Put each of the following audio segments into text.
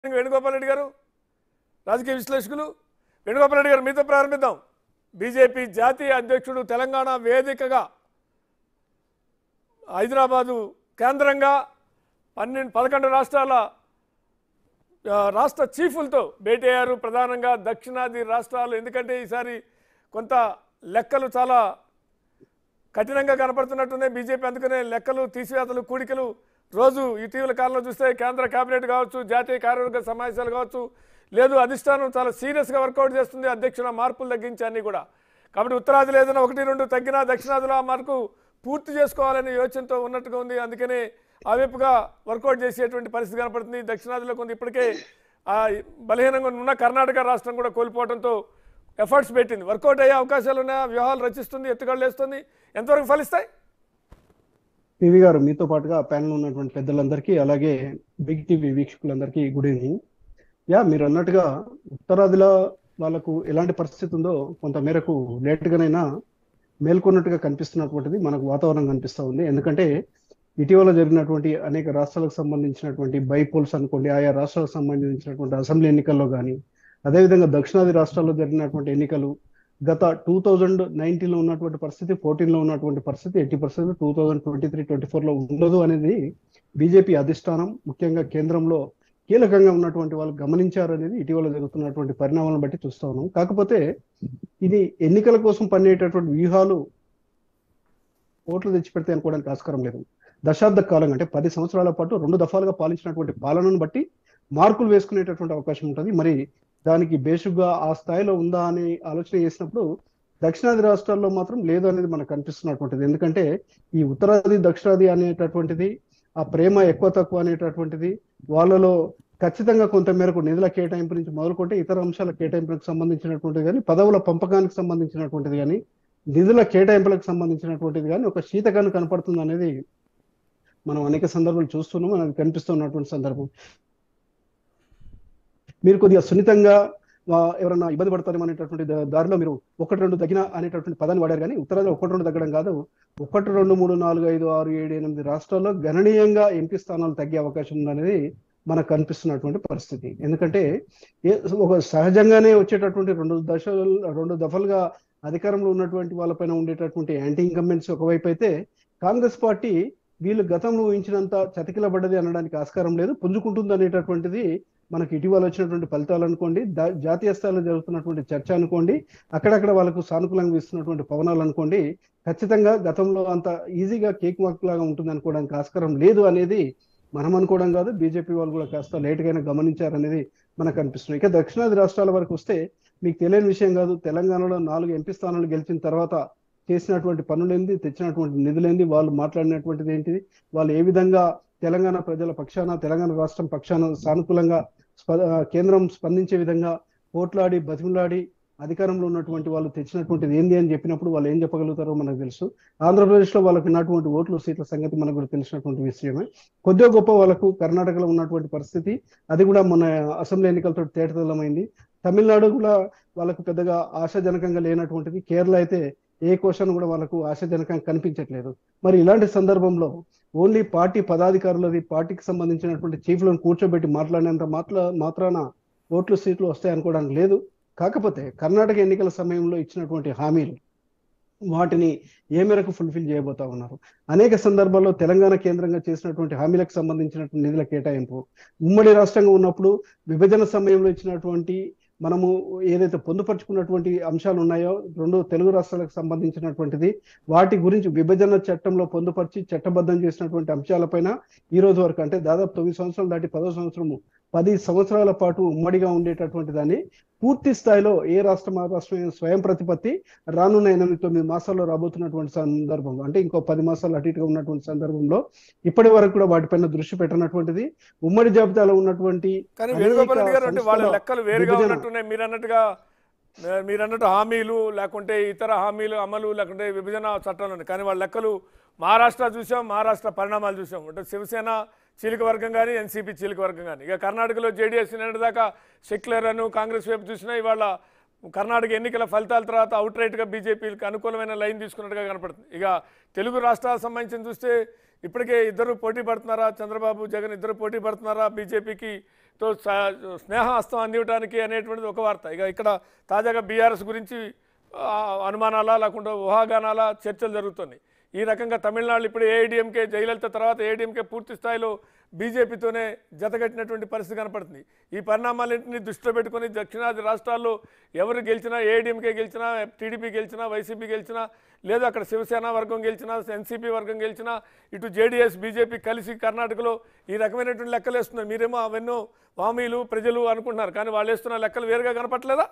వేణుగోపాల్ రెడ్డి గారు రాజకీయ విశ్లేషకులు వేణుగోపాల్ రెడ్డి గారు మీతో ప్రారంభిద్దాం బీజేపీ జాతీయ అధ్యక్షుడు తెలంగాణ వేదికగా హైదరాబాదు కేంద్రంగా పన్నెండు పదకొండు రాష్ట్రాల ఆ, రాష్ట్ర చీఫులతో భేటీ అయ్యారు ప్రధానంగా దక్షిణాది రాష్ట్రాలు ఎందుకంటే ఈసారి కొంత లెక్కలు చాలా కఠినంగా కనపడుతున్నట్టున్నాయి బీజేపీ అందుకనే లెక్కలు తీసివేతలు కూడికలు రోజు ఇటీవల కాలంలో చూస్తే కేంద్ర కేబినెట్ కావచ్చు జాతీయ కార్యవర్గ సమావేశాలు కావచ్చు లేదు అధిష్టానం చాలా సీరియస్గా వర్కౌట్ చేస్తుంది అధ్యక్షుల మార్పులు తగ్గించి అన్నీ కూడా కాబట్టి ఉత్తరాదిలో ఏదైనా ఒకటి రెండు తగ్గినా దక్షిణాదిలో ఆ మార్కు పూర్తి చేసుకోవాలనే యోచనతో ఉన్నట్టుగా ఉంది అందుకనే ఆ వైపుగా వర్కౌట్ చేసేటువంటి పరిస్థితి కనపడుతుంది దక్షిణాదిలో కొంత ఇప్పటికే ఆ బలహీనంగా ఉన్న కర్ణాటక రాష్ట్రం కూడా కోల్పోవడంతో ఎఫర్ట్స్ పెట్టింది వర్కౌట్ అయ్యే అవకాశాలు ఉన్నాయా వ్యూహాలు రచిస్తుంది ఎత్తుగడలు వేస్తుంది ఎంతవరకు ఫలిస్తాయి పివి గారు మీతో పాటుగా ప్యానల్ ఉన్నటువంటి పెద్దలందరికీ అలాగే బిగ్ టీవీ వీక్షకులందరికీ గుడ్ ఈవినింగ్ యా మీరు అన్నట్టుగా ఉత్తరాదిలో వాళ్ళకు ఎలాంటి పరిస్థితి ఉందో కొంత మేరకు లేట్గానైనా మేల్కొన్నట్టుగా కనిపిస్తున్నటువంటిది మనకు వాతావరణం కనిపిస్తూ ఉంది ఎందుకంటే ఇటీవల జరిగినటువంటి అనేక రాష్ట్రాలకు సంబంధించినటువంటి బైపోల్స్ అనుకోండి ఆయా రాష్ట్రాలకు సంబంధించినటువంటి అసెంబ్లీ ఎన్నికల్లో కానీ అదేవిధంగా దక్షిణాది రాష్ట్రాల్లో జరిగినటువంటి ఎన్నికలు గత టూ థౌజండ్ నైన్టీన్లో ఉన్నటువంటి పరిస్థితి ఫోర్టీన్లో ఉన్నటువంటి పరిస్థితి eighty percent two thousand twenty three twenty ఫోర్లో ఉండదు అనేది బీజేపీ అధిష్టానం ముఖ్యంగా కేంద్రంలో కీలకంగా ఉన్నటువంటి వాళ్ళు గమనించారు అనేది ఇటీవల జరుగుతున్నటువంటి పరిణామాలను బట్టి చూస్తా ఉన్నాం కాకపోతే ఇది ఎన్నికల కోసం పన్నేటటువంటి వ్యూహాలు ఓట్లు తెచ్చిపెడితే అనుకోవడానికి ఆస్కారం లేదు దశాబ్ద కాలం అంటే పది సంవత్సరాల పాటు రెండు దఫాలుగా పాలించినటువంటి పాలనను బట్టి మార్కులు వేసుకునేటటువంటి అవకాశం ఉంటుంది మరి దానికి బేసిక్గా ఆ స్థాయిలో ఉందా అని ఆలోచన చేసినప్పుడు దక్షిణాది రాష్ట్రాల్లో మాత్రం లేదు అనేది మనకు కనిపిస్తున్నటువంటిది ఎందుకంటే ఈ ఉత్తరాది దక్షిణాది అనేటటువంటిది ఆ ప్రేమ ఎక్కువ తక్కువ అనేటటువంటిది వాళ్ళలో ఖచ్చితంగా కొంత మేరకు నిధుల కేటాయింపు నుంచి మొదలుకుంటే ఇతర అంశాల కేటాయింపులకు సంబంధించినటువంటిది కానీ పదవుల పంపకానికి సంబంధించినటువంటిది కానీ నిధుల కేటాయింపులకు సంబంధించినటువంటిది కానీ ఒక శీతకాన్ని కనపడుతుంది అనేది మనం అనేక సందర్భాలు చూస్తున్నాం మనకు కనిపిస్తున్నటువంటి సందర్భం మీరు కొద్దిగా సున్నితంగా ఆ, ఎవరన్నా ఇబ్బంది పడతారేమో అనేటటువంటి దా- దారిలో మీరు ఒకటి రెండు తగిన అనేటటువంటి పదాన్ని వాడారు కానీ ఉత్తరాదిలో ఒకటి రెండు తగ్గడం కాదు ఒకటి రెండు మూడు నాలుగు ఐదు ఆరు ఏడు ఎనిమిది రాష్ట్రాల్లో గణనీయంగా ఎంపీ స్థానాలు తగ్గే అవకాశం ఉందనేది మనకు కనిపిస్తున్నటువంటి పరిస్థితి ఎందుకంటే ఏ ఒక సహజంగానే వచ్చేటటువంటి రెండు దశలు రెండు దఫలుగా అధికారంలో ఉన్నటువంటి వాళ్ళపైన ఉండేటటువంటి యాంటీ ఇన్కంబెన్స్ ఒకవైపు అయితే కాంగ్రెస్ పార్టీ వీళ్ళు గతంలో ఊహించినంత చతికిలబడ్డది అనడానికి ఆస్కారం లేదు పుంజుకుంటుంది అనేటటువంటిది మనకి ఇటీవల వచ్చినటువంటి ఫలితాలు అనుకోండి దా- జాతీయ స్థాయిలో జరుగుతున్నటువంటి చర్చ అనుకోండి అక్కడక్కడ వాళ్ళకు సానుకూలంగా ఇస్తున్నటువంటి పవనాలు అనుకోండి ఖచ్చితంగా గతంలో అంత ఈజీగా కేక్ వాక్ లాగా ఉంటుంది అనుకోవడానికి ఆస్కారం లేదు అనేది మనం అనుకోవడం కాదు బీజేపీ వాళ్ళు కూడా కాస్త లేట్గానే గమనించారనేది మనకు అనిపిస్తుంది ఇక దక్షిణాది రాష్ట్రాల వరకు వస్తే మీకు తెలియని విషయం కాదు తెలంగాణలో నాలుగు ఎంపీ స్థానాలు గెలిచిన తర్వాత చేసినటువంటి పనులేంది తెచ్చినటువంటి నిధులేంది వాళ్ళు మాట్లాడినటువంటిది ఏంటిది వాళ్ళు ఏ విధంగా తెలంగాణ ప్రజల పక్షాన తెలంగాణ రాష్ట్రం పక్షాన సానుకూలంగా స్ప- ఆ, కేంద్రం స్పందించే విధంగా పోట్లాడి బతిమలాడి అధికారంలో ఉన్నటువంటి వాళ్ళు తెచ్చినటువంటిది ఏంది అని చెప్పినప్పుడు వాళ్ళు ఏం చెప్పగలుగుతారో మనకు తెలుసు ఆంధ్రప్రదేశ్ లో వాళ్ళకి ఉన్నటువంటి ఓట్లు సీట్ల సంగతి మనకు కూడా తెలిసినటువంటి విషయమే కొద్దిగా గొప్ప వాళ్ళకు కర్ణాటకలో ఉన్నటువంటి పరిస్థితి అది కూడా మన అసెంబ్లీ ఎన్నికలతో తేటతెల్లమైంది తమిళనాడు కూడా వాళ్ళకు పెద్దగా ఆశాజనకంగా లేనటువంటిది కేరళ అయితే ఏ క్వశ్చన్ కూడా వాళ్ళకు ఆశాజనకంగా కనిపించట్లేదు మరి ఇలాంటి సందర్భంలో ఓన్లీ పార్టీ పదాధికారులది పార్టీకి సంబంధించినటువంటి చీఫ్లను కూర్చోబెట్టి మాట్లాడినంత మాత్ర మాత్రాన ఓట్లు సీట్లు వస్తాయి అనుకోవడానికి లేదు కాకపోతే కర్ణాటక ఎన్నికల సమయంలో ఇచ్చినటువంటి హామీలు వాటిని ఏ మేరకు ఫుల్ఫిల్ చేయబోతా ఉన్నారు అనేక సందర్భాల్లో తెలంగాణ కేంద్రంగా చేసినటువంటి హామీలకు సంబంధించినటువంటి నిధుల కేటాయింపు ఉమ్మడి రాష్ట్రంగా ఉన్నప్పుడు విభజన సమయంలో ఇచ్చినటువంటి మనము ఏదైతే పొందుపరుచుకున్నటువంటి అంశాలు ఉన్నాయో రెండు తెలుగు రాష్ట్రాలకు సంబంధించినటువంటిది వాటి గురించి విభజన చట్టంలో పొందుపరిచి చట్టబద్ధం చేసినటువంటి అంశాలపైన ఈ రోజు వరకు అంటే దాదాపు తొమ్మిది సంవత్సరాలు దాటి పదో సంవత్సరము పది సంవత్సరాల పాటు ఉమ్మడిగా ఉండేటటువంటి దాన్ని పూర్తి స్థాయిలో ఏ రాష్ట్రం ఆ రాష్ట్రం స్వయం ప్రతిపత్తి రానున్న ఎనిమిది తొమ్మిది మాసాల్లో రాబోతున్నటువంటి సందర్భంలో అంటే ఇంకో పది మాసాలు అటు ఇటుగా ఉన్నటువంటి సందర్భంలో ఇప్పటి వరకు కూడా వాటిపైన దృష్టి పెట్టనటువంటిది ఉమ్మడి జాబితాలో ఉన్నటువంటి కానీ అనేక వేణుగోపాల్ రెడ్డి గారు అంటే వాళ్ళ సంస్థల లెక్కలు వేరుగా విభజన. ఉన్నట్టున్నాయి మీరు అన్నట్టుగా ఆ, మీరు అన్నట్టు హామీలు లేకుంటే ఇతర హామీలు అమలు లేకుంటే విభజన చట్టాలు ఉన్నాయి కానీ వాళ్ళ లెక్కలు మహారాష్ట్ర చూసాం మహారాష్ట్ర పరిణామాలు చూసాం అంటే శివసేన చీలిక వర్గం కానీ ఎన్సీపీ చీలిక వర్గం కానీ ఇక కర్ణాటకలో జేడీఎస్ దాకా సెక్యులర్ అను కాంగ్రెస్ వైపు చూసినా ఇవాళ కర్ణాటక ఎన్నికల ఫలితాల తర్వాత అవుట్ రైట్గా బీజేపీకి అనుకూలమైన లైన్ తీసుకున్నట్టుగా కనపడుతుంది ఇక తెలుగు రాష్ట్రాలకు సంబంధించి చూస్తే ఇప్పటికే ఇద్దరు పోటీ పడుతున్నారా చంద్రబాబు జగన్ ఇద్దరు పోటీ పడుతున్నారా బీజేపీకి తో స- స్నేహహస్తం అందివ్వడానికి అనేటువంటిది ఒక వార్త ఇక ఇక్కడ తాజాగా బీఆర్ఎస్ గురించి ఆ, అనుమానాలా లేకుండా ఊహాగానాలా చర్చలు జరుగుతున్నాయి ఈ రకంగా తమిళనాడు ఇప్పుడు ఏఐడిఎంకే జయలలిత తర్వాత ఏఐడిఎంకే పూర్తి స్థాయిలో బీజేపీతోనే జతకట్టినటువంటి పరిస్థితి కనపడుతుంది ఈ పరిణామాలన్నింటినీ దృష్టిలో పెట్టుకొని దక్షిణాది రాష్ట్రాల్లో ఎవరు గెలిచినా ఏఐడిఎంకే గెలిచినా టీడీపీ గెలిచినా వైసీపీ గెలిచినా లేదా అక్కడ శివసేన వర్గం గెలిచినా ఎన్సీపీ వర్గం గెలిచినా ఇటు జేడీఎస్ బీజేపీ కలిసి కర్ణాటకలో ఈ రకమైనటువంటి లెక్కలు వేస్తున్నారు మీరేమో అవన్నో వామీలు ప్రజలు అనుకుంటున్నారు కానీ వాళ్ళు వేస్తున్న లెక్కలు వేరుగా కనపట్లేదా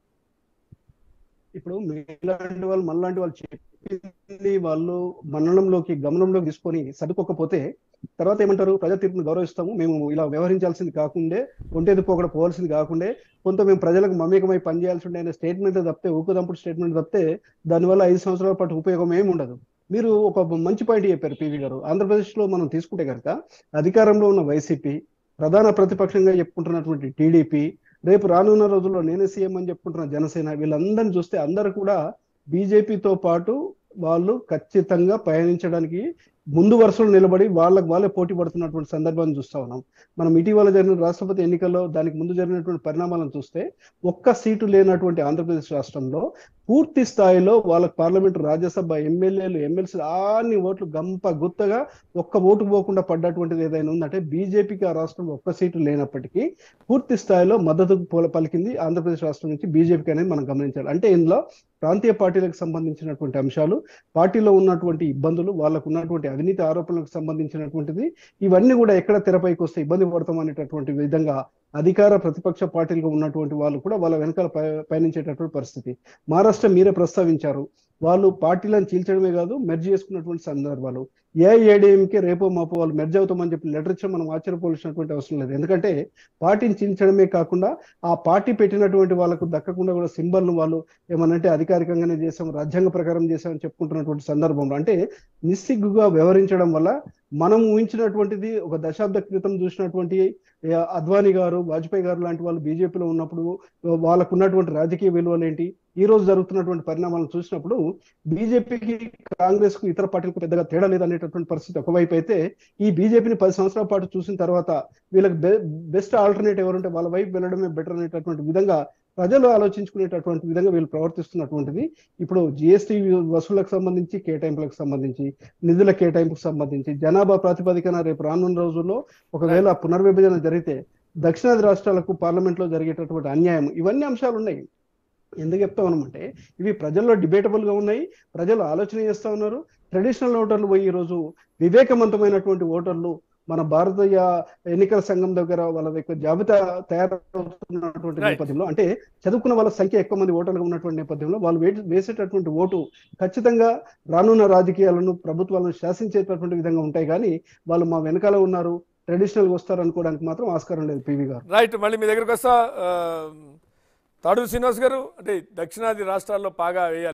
ఇప్పుడు మీలాంటి వాళ్ళు మనలాంటి వాళ్ళు చెప్పింది వాళ్ళు మననంలోకి గమనంలోకి తీసుకొని సర్దుకోకపోతే తర్వాత ఏమంటారు ప్రజా తీర్పును గౌరవిస్తాము మేము ఇలా వ్యవహరించాల్సింది కాకుండే ఒంటేది పోకడ పోవాల్సింది కాకుండే కొంత మేము ప్రజలకు మమేకమై పనిచేయాల్సి ఉండే అనే స్టేట్మెంట్ తప్పితే ఊకదంపుడు స్టేట్మెంట్ తప్పితే దానివల్ల ఐదు సంవత్సరాల పాటు ఉపయోగం ఏమి ఉండదు మీరు ఒక మంచి పాయింట్ చెప్పారు పివి గారు ఆంధ్రప్రదేశ్ లో మనం తీసుకుంటే కనుక అధికారంలో ఉన్న వైసీపీ ప్రధాన ప్రతిపక్షంగా చెప్పుకుంటున్నటువంటి టీడీపీ రేపు రానున్న రోజుల్లో నేనే సీఎం అని చెప్పుకుంటున్న జనసేన వీళ్ళందరిని చూస్తే అందరు కూడా బీజేపీతో పాటు వాళ్ళు ఖచ్చితంగా పయనించడానికి ముందు వరుసలో నిలబడి వాళ్ళకి వాళ్ళే పోటీ పడుతున్నటువంటి సందర్భాన్ని చూస్తా ఉన్నాం మనం ఇటీవల జరిగిన రాష్ట్రపతి ఎన్నికల్లో దానికి ముందు జరిగినటువంటి పరిణామాలను చూస్తే ఒక్క సీటు లేనటువంటి ఆంధ్రప్రదేశ్ రాష్ట్రంలో పూర్తి స్థాయిలో వాళ్ళకి పార్లమెంట్ రాజ్యసభ ఎమ్మెల్యేలు ఎమ్మెల్సీలు అన్ని ఓట్లు గంప గుత్తగా ఒక్క ఓటు పోకుండా పడ్డటువంటిది ఏదైనా ఉందంటే బీజేపీకి ఆ రాష్ట్రంలో ఒక్క సీటు లేనప్పటికీ పూర్తి స్థాయిలో మద్దతు పోల- పలికింది ఆంధ్రప్రదేశ్ రాష్ట్రం నుంచి బీజేపీకి అనేది మనం గమనించాలి అంటే ఇందులో ప్రాంతీయ పార్టీలకు సంబంధించినటువంటి అంశాలు పార్టీలో ఉన్నటువంటి ఇబ్బందులు వాళ్ళకు ఉన్నటువంటి అవినీతి ఆరోపణలకు సంబంధించినటువంటిది ఇవన్నీ కూడా ఎక్కడ తెరపైకి వస్తే ఇబ్బంది పడతాం అనేటటువంటి విధంగా అధికార ప్రతిపక్ష పార్టీలుగా ఉన్నటువంటి వాళ్ళు కూడా వాళ్ళ వెనకాల పయ- పయనించేటటువంటి పరిస్థితి మహారాష్ట్ర మీరే ప్రస్తావించారు వాళ్ళు పార్టీలను చీల్చడమే కాదు మెర్జ్ చేసుకున్నటువంటి సందర్భాలు ఏఐఏడిఎంకే రేపో మాపో వాళ్ళు మెర్జ్ అవుతామని చెప్పి లెటర్ ఇచ్చి మనం ఆశ్చర్యపోవాల్సినటువంటి అవసరం లేదు ఎందుకంటే పార్టీని చీల్చడమే కాకుండా ఆ పార్టీ పెట్టినటువంటి వాళ్ళకు దక్కకుండా కూడా సింబల్ను వాళ్ళు ఏమనంటే అధికారికంగానే చేసాం రాజ్యాంగ ప్రకారం చేసామని చెప్పుకుంటున్నటువంటి సందర్భంలో అంటే నిస్సిగ్గుగా వ్యవహరించడం వల్ల మనం ఊహించినటువంటిది ఒక దశాబ్ద క్రితం చూసినటువంటి ఏ, అద్వానీ గారు వాజ్పేయి గారు లాంటి వాళ్ళు బీజేపీలో ఉన్నప్పుడు వాళ్ళకు ఉన్నటువంటి రాజకీయ విలువలు ఏంటి ఈ రోజు జరుగుతున్నటువంటి పరిణామాలను చూసినప్పుడు బీజేపీకి కాంగ్రెస్ కు ఇతర పార్టీలకు పెద్దగా తేడా లేదనేటటువంటి పరిస్థితి ఒకవైపు అయితే ఈ బీజేపీని పది సంవత్సరాల పాటు చూసిన తర్వాత వీళ్ళకి బెస్ట్ ఆల్టర్నేట్ ఎవరుంటే వాళ్ళ వైపు వెళ్ళడమే బెటర్ అనేటటువంటి విధంగా ప్రజలు ఆలోచించుకునేటటువంటి విధంగా వీళ్ళు ప్రవర్తిస్తున్నటువంటిది ఇప్పుడు జిఎస్టీ వసూళ్లకు సంబంధించి కేటాయింపులకు సంబంధించి నిధుల కేటాయింపుకు సంబంధించి జనాభా ప్రాతిపదికన రేపు రానున్న రోజుల్లో ఒకవేళ పునర్విభజన జరిగితే దక్షిణాది రాష్ట్రాలకు పార్లమెంట్ లో జరిగేటటువంటి అన్యాయం ఇవన్నీ అంశాలు ఉన్నాయి ఎందుకు చెప్తా ఉన్నామంటే ఇవి ప్రజల్లో డిబేటబుల్ గా ఉన్నాయి ప్రజలు ఆలోచన చేస్తా ఉన్నారు ట్రెడిషనల్ ఓటర్లు పోయి ఈ రోజు వివేకవంతమైనటువంటి ఓటర్లు మన భారతీయ ఎన్నికల సంఘం దగ్గర వాళ్ళ యొక్క జాబితా తయారవుతున్నటువంటి Right. నేపథ్యంలో అంటే చదువుకున్న వాళ్ళ సంఖ్య ఎక్కువ మంది ఓటర్లుగా ఉన్నటువంటి నేపథ్యంలో వాళ్ళు వే- వేసేటటువంటి ఓటు ఖచ్చితంగా రానున్న రాజకీయాలను ప్రభుత్వాలను శాసించేటటువంటి విధంగా ఉంటాయి కానీ వాళ్ళు మా వెనకాల ఉన్నారు ట్రెడిషనల్ వస్తారు అనుకోవడానికి మాత్రం ఆస్కారం లేదు పివి గారు రైట్ మళ్ళీ మీ దగ్గరకు వస్తా ఆ, తాడు శ్రీనివాస్ గారు అంటే దక్షిణాది రాష్ట్రాల్లో బాగా వేయాలి